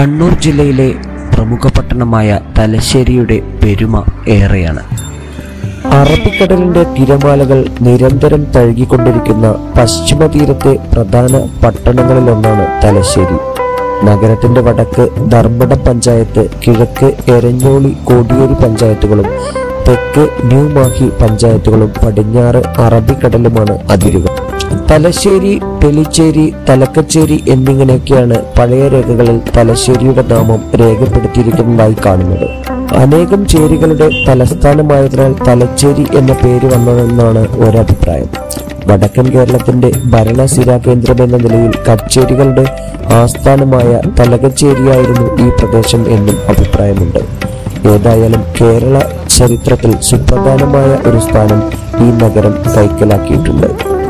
കണ്ണൂർ ജില്ലയിലെ പ്രമുഖ പട്ടണമായ തലശ്ശേരിയുടെ പെരുമ ഏറെയാണ് അറബിക്കടലിന്റെ തിരമാലകൾ നിരന്തരം തഴുകിക്കൊണ്ടിരിക്കുന്ന പശ്ചിമ തീരത്തെ പ്രധാന പട്ടണങ്ങളിലൊന്നാണ് തലശ്ശേരി നഗരത്തിന്റെ വടക്ക് ധർമ്മട പഞ്ചായത്ത് കിഴക്ക് എരഞ്ഞോളി കോടിയേരി പഞ്ചായത്തുകളും തെക്ക് ന്യൂ മാഹി പഞ്ചായത്തുകളും പടിഞ്ഞാറ് അറബിക്കടലുമാണ് അതിരുകൾ തലശ്ശേരി തെളിച്ചേരി തലക്കച്ചേരി എന്നിങ്ങനെയൊക്കെയാണ് പഴയ രേഖകളിൽ തലശ്ശേരിയുടെ നാമം രേഖപ്പെടുത്തിയിരിക്കുന്നതായി കാണുന്നത് അനേകം ചേരികളുടെ തലസ്ഥാനമായതിനാൽ തലച്ചേരി എന്ന പേര് വന്നതെന്നാണ് ഒരഭിപ്രായം വടക്കൻ കേരളത്തിന്റെ ഭരണസിരാ കേന്ദ്രം എന്ന നിലയിൽ കച്ചേരികളുടെ ആസ്ഥാനമായ തലകച്ചേരിയായിരുന്നു ഈ പ്രദേശം എന്നും അഭിപ്രായമുണ്ട് ഏതായാലും കേരള ചരിത്രത്തിൽ സുപ്രധാനമായ ഒരു സ്ഥാനം ഈ നഗരം കൈക്കലാക്കിയിട്ടുണ്ട്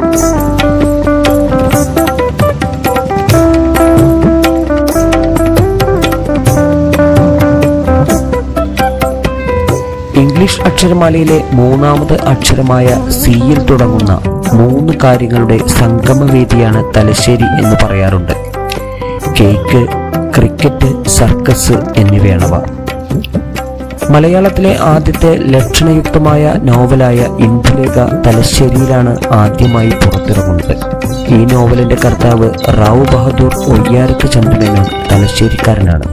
ഇംഗ്ലീഷ് അക്ഷരമാലയിലെ മൂന്നാമത് അക്ഷരമായ സിയിൽ തുടങ്ങുന്ന മൂന്ന് കാര്യങ്ങളുടെ സംഗമവേദിയാണ് തലശ്ശേരി എന്ന് പറയാറുണ്ട് കേക്ക് ക്രിക്കറ്റ് സർക്കസ് എന്നിവയാണവ മലയാളത്തിലെ ആദ്യത്തെ ലക്ഷണയുക്തമായ നോവലായ ഇന്ദുലേഖ തലശ്ശേരിയിലാണ് ആദ്യമായി പുറത്തിറങ്ങുന്നത് ഈ നോവലിന്റെ കർത്താവ് റാവു ബഹദൂർ ഒയ്യാരത്ത് ചന്ദ്രമേനോൻ തലശ്ശേരിക്കാരനാണ്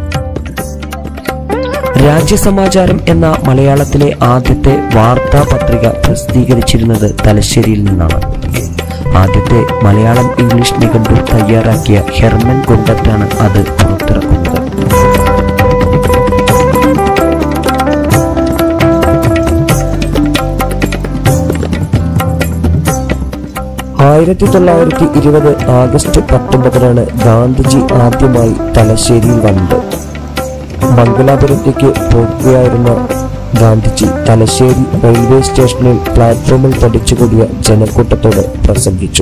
രാജ്യസമാചാരം എന്ന മലയാളത്തിലെ ആദ്യത്തെ വാർത്താ പത്രിക പ്രസിദ്ധീകരിച്ചിരുന്നത് തലശ്ശേരിയിൽ നിന്നാണ് ആദ്യത്തെ മലയാളം ഇംഗ്ലീഷ് നിഘണ്ടു തയ്യാറാക്കിയ ഹെർമൻ ഗുണ്ടറ്റാണ് അത് പുറത്തിറക്കുന്നത് ആയിരത്തി തൊള്ളായിരത്തി ഇരുപത് ആഗസ്റ്റ് പത്തൊമ്പതിനാണ് ഗാന്ധിജി ആദ്യമായി തലശ്ശേരിയിൽ വന്നത് മംഗലാപുരത്തേക്ക് പോകുകയായിരുന്ന ഗാന്ധിജി തലശ്ശേരി റെയിൽവേ സ്റ്റേഷനിൽ പ്ലാറ്റ്ഫോമിൽ തടിച്ചുകൂടിയ ജനക്കൂട്ടത്തോട് പ്രസംഗിച്ചു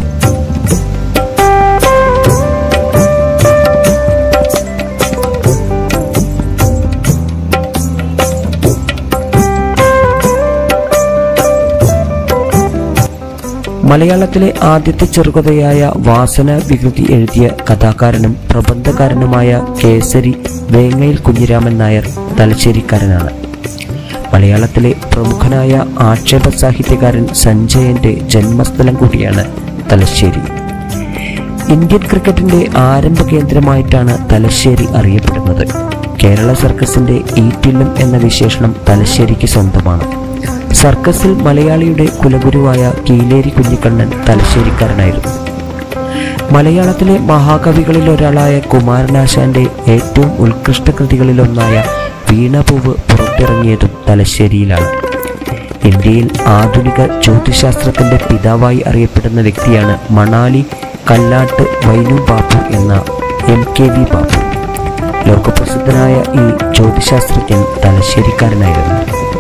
മലയാളത്തിലെ ആദ്യത്തെ ചെറുകഥയായ വാസന വികൃതി എഴുതിയ കഥാകാരനും പ്രബന്ധകാരനുമായ കേസരി വേങ്ങയിൽ കുഞ്ഞിരാമൻ നായർ തലശ്ശേരിക്കാരനാണ് മലയാളത്തിലെ പ്രമുഖനായ ആക്ഷേപ സാഹിത്യകാരൻ സഞ്ജയന്റെ ജന്മസ്ഥലം കൂടിയാണ് തലശ്ശേരി ഇന്ത്യൻ ക്രിക്കറ്റിന്റെ ആരംഭ കേന്ദ്രമായിട്ടാണ് തലശ്ശേരി അറിയപ്പെടുന്നത് കേരള സർക്കസിന്റെ ഈറ്റില്ലം എന്ന വിശേഷണം തലശ്ശേരിക്ക് സ്വന്തമാണ് സർക്കസിൽ മലയാളിയുടെ കുലഗുരുവായ കീലേരി കുഞ്ഞിക്കണ്ണൻ തലശ്ശേരിക്കാരനായിരുന്നു മലയാളത്തിലെ മഹാകവികളിൽ ഒരാളായ കുമാരനാശാന്റെ ഏറ്റവും ഉത്കൃഷ്ട കൃതികളിലൊന്നായ വീണപൂവ് പുറത്തിറങ്ങിയതും തലശ്ശേരിയിലാണ് ഇന്ത്യയിൽ ആധുനിക ജ്യോതിശാസ്ത്രത്തിന്റെ പിതാവായി അറിയപ്പെടുന്ന വ്യക്തിയാണ് മണാലി കല്ലാട്ട് വൈനു ബാപ്പു എന്ന എം കെ വി ബാപ്പു ലോകപ്രസിദ്ധനായ ഈ ജ്യോതിശാസ്ത്രജ്ഞൻ തലശ്ശേരിക്കാരനായിരുന്നു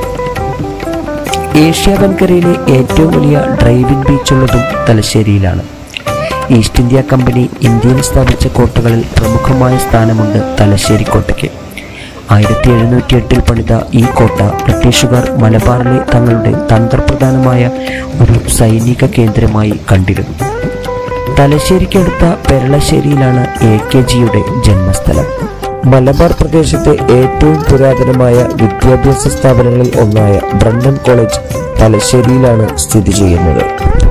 ഏഷ്യ വൻകരയിലെ ഏറ്റവും വലിയ ഡ്രൈവിംഗ് ബീച്ചുള്ളതും തലശ്ശേരിയിലാണ് ഈസ്റ്റ് ഇന്ത്യ കമ്പനി ഇന്ത്യയിൽ സ്ഥാപിച്ച കോട്ടകളിൽ പ്രമുഖമായ സ്ഥാനമുണ്ട് തലശ്ശേരി കോട്ടയ്ക്ക് ആയിരത്തി എഴുന്നൂറ്റി എട്ടിൽ പണിത ഈ കോട്ട ബ്രിട്ടീഷുകാർ മലബാറിലെ തങ്ങളുടെ തന്ത്രപ്രധാനമായ ഒരു സൈനിക കേന്ദ്രമായി കണ്ടിരുന്നു തലശ്ശേരിക്കടുത്ത പെരളശ്ശേരിയിലാണ് എ കെ ജിയുടെ ജന്മസ്ഥലം മലബാർ പ്രദേശത്തെ ഏറ്റവും പുരാതനമായ വിദ്യാഭ്യാസ സ്ഥാപനങ്ങളിൽ ഒന്നായ ബ്രണ്ടൻ കോളേജ് തലശ്ശേരിയിലാണ് സ്ഥിതി ചെയ്യുന്നത്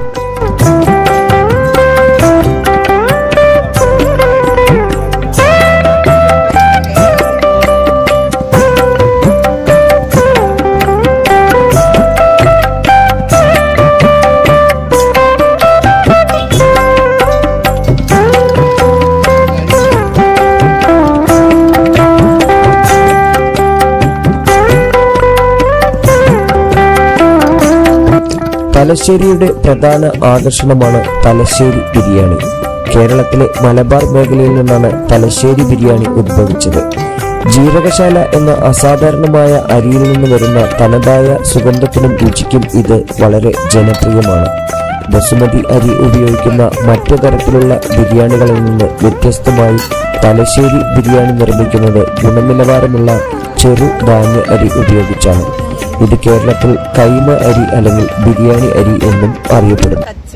തലശ്ശേരിയുടെ പ്രധാന ആകർഷണമാണ് തലശ്ശേരി ബിരിയാണി കേരളത്തിലെ മലബാർ മേഖലയിൽ നിന്നാണ് തലശ്ശേരി ബിരിയാണി ഉദ്ഭവിച്ചത് ജീരകശാല എന്ന അസാധാരണമായ അരിയിൽ നിന്ന് വരുന്ന തനതായ സുഗന്ധത്തിനും രുചിക്കും ഇത് വളരെ ജനപ്രിയമാണ് ബസുമതി അരി ഉപയോഗിക്കുന്ന മറ്റു തരത്തിലുള്ള ബിരിയാണികളിൽ നിന്ന് വ്യത്യസ്തമായി തലശ്ശേരി ബിരിയാണി നിർമ്മിക്കുന്നത് ഗുണനിലവാരമുള്ള ചെറു ധാന്യ അരി ഉപയോഗിച്ചാണ് ഇത് കേരളത്തിൽ കൈമ അരി അല്ലെങ്കിൽ ബിരിയാണി അരി എന്നും അറിയപ്പെടുന്നു കച്ച്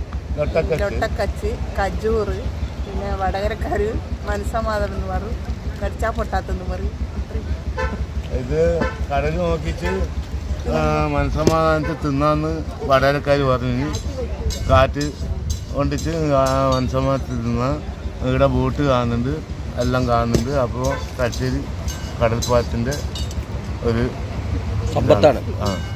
ലൊട്ടക്കച്ച് കജൂറ് പിന്നെ വടകരക്കാർ മനസ്സമാധാനം എന്ന് പറയും കടിച്ചാ പൊട്ടാത്തെന്ന് പറയും അത്രയും. ഇത് കടൽ നോക്കിച്ച് ആ, മനസ്സമാധാനത്തിൽ തിന്നാന്ന് വടകരക്കാർ പറഞ്ഞു കാറ്റ് കൊണ്ടിച്ച് ആ മനസ്സമാധാനത്തിൽ തിന്നാ ഇവിടെ ബോട്ട് കാണുന്നുണ്ട് എല്ലാം കാണുന്നുണ്ട് അപ്പോൾ തലശ്ശേരി കടൽപ്പാലത്തിൻ്റെ ഒരു സമ്പത്താണ് ആ